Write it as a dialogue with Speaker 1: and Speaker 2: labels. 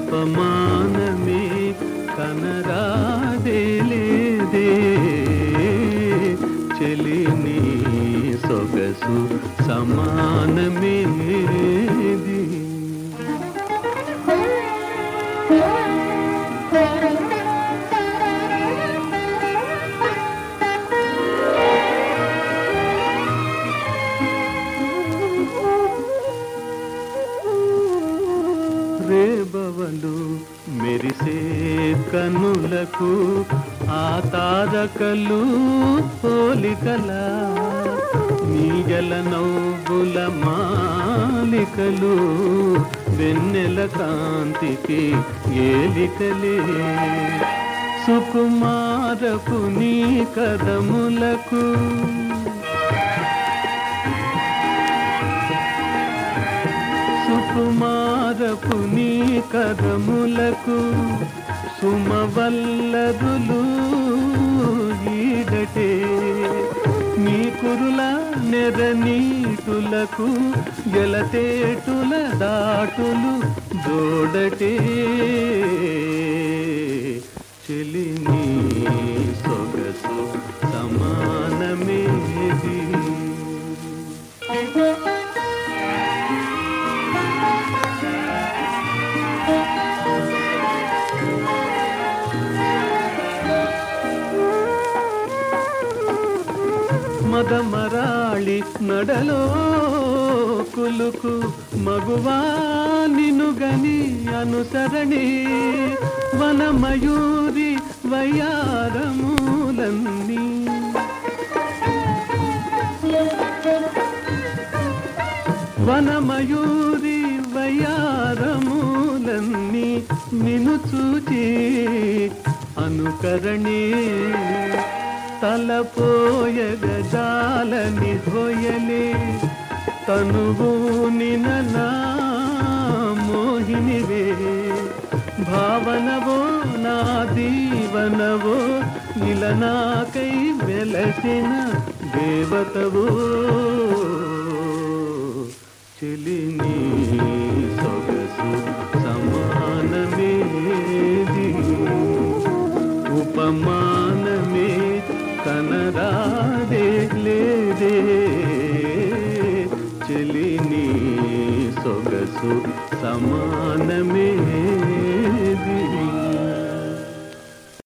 Speaker 1: ఉపమానమే కనరాదే లేదే చెలిని సొగసు సమానమేది రేబవలు మెరిసే కనులకు ఆ తారకలు పోలికల నీగల నవ్వుల మాలికలు వెన్నెల కాంతికి ఏలికలే సుకుమారపు నీ కదములకు సుకుమారపు నీ కదములకు సుమవల్లరులు ఈడటే నీ కురుల నెర నీటులకు గెలతేటుల దాటులు జోడటే చెలిని సొగసు సమానమేది మదమరాళి నడలో కులుకు మగువా నినుగని అనుసరణి వనమయూరి వయారమూలన్నీ వనమయూరి వయారమూలన్నీ నిను చూచి అనుకరణే తలపోయగజాలని హోయలే తనువు నిననా మోహినివే భావనవో నా దీవనవో నిలనాకై వెలసిన దేవతవో చెలిని సొగసు సమానమేది ఉపమానమే కనరాదే లేదే చెలిని సొగసు సమానమే